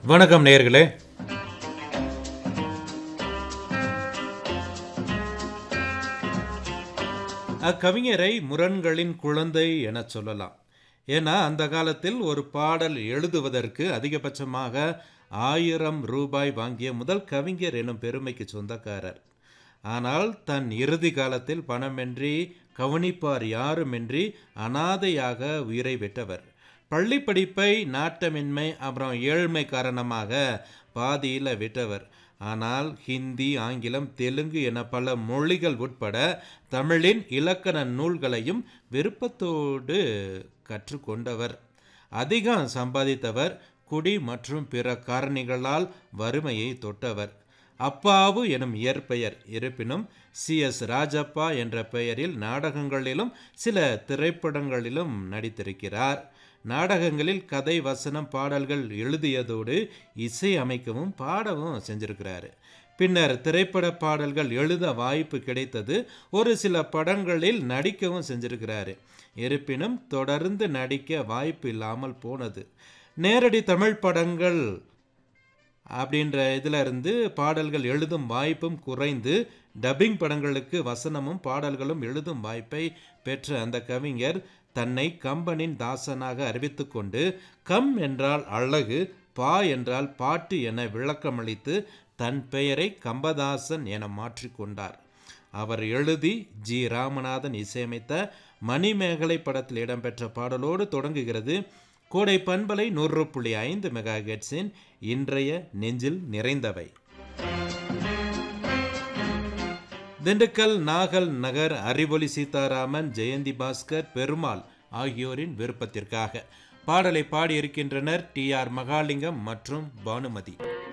வணக்கம் நேயர்களே அக்கவிஞரை முரண்களின் குழந்தை என சொல்லலாம் ஏன்னா அந்த காலத்தில் ஒரு பாடல் எழுதுவதற்கு அதிகபட்சமாக ஆயிரம் ரூபாய் வாங்கிய முதல் கவிஞர் எனும் பெருமைக்கு சொந்தக்காரர் ஆனால் தன் இறுதி காலத்தில் பணமின்றி கவனிப்பார் யாருமின்றி அனாதையாக உயிரை விட்டவர் பள்ளி படிப்பை நாட்டமின்மை அப்புறம் ஏழ்மை காரணமாக பாதியில் விட்டவர் ஆனால் ஹிந்தி ஆங்கிலம் தெலுங்கு என பல மொழிகள் உட்பட தமிழின் இலக்கண நூல்களையும் விருப்பத்தோடு கற்றுக்கொண்டவர் அதிகம் சம்பாதித்தவர் குடி மற்றும் பிற காரணிகளால் வறுமையை தொட்டவர் அப்பாவு எனும் இயற்பெயர் இருப்பினும் சி எஸ் ராஜப்பா என்ற பெயரில் நாடகங்களிலும் சில திரைப்படங்களிலும் நடித்திருக்கிறார் நாடகங்களில் கதை வசனம் பாடல்கள் எழுதியதோடு இசை அமைக்கவும் பாடவும் செஞ்சிருக்கிறாரு பின்னர் திரைப்பட பாடல்கள் எழுத வாய்ப்பு கிடைத்தது ஒரு சில படங்களில் நடிக்கவும் செஞ்சிருக்கிறாரு இருப்பினும் தொடர்ந்து நடிக்க வாய்ப்பு இல்லாமல் போனது நேரடி தமிழ் படங்கள் அப்படின்ற இதில் இருந்து பாடல்கள் எழுதும் வாய்ப்பும் குறைந்து டப்பிங் படங்களுக்கு வசனமும் பாடல்களும் எழுதும் வாய்ப்பை பெற்ற அந்த கவிஞர் தன்னை கம்பனின் தாசனாக அறிவித்து கொண்டு கம் என்றால் அழகு பா என்றால் பாட்டு என விளக்கமளித்து தன் பெயரை கம்பதாசன் என மாற்றிக்கொண்டார் அவர் எழுதி ஜி ராமநாதன் இசையமைத்த மணிமேகலை படத்தில் இடம்பெற்ற பாடலோடு தொடங்குகிறது கோடை பண்பலை நூறு புள்ளி ஐந்து மெகா ஹெட்ஸின் இன்றைய நெஞ்சில் நிறைந்தவை திண்டுக்கல் நாகல் நகர் அறிவொலி சீதாராமன் ஜெயந்தி பாஸ்கர் பெருமாள் ஆகியோரின் விருப்பத்திற்காக பாடலை பாடியிருக்கின்றனர் டி ஆர் மகாலிங்கம் மற்றும் பானுமதி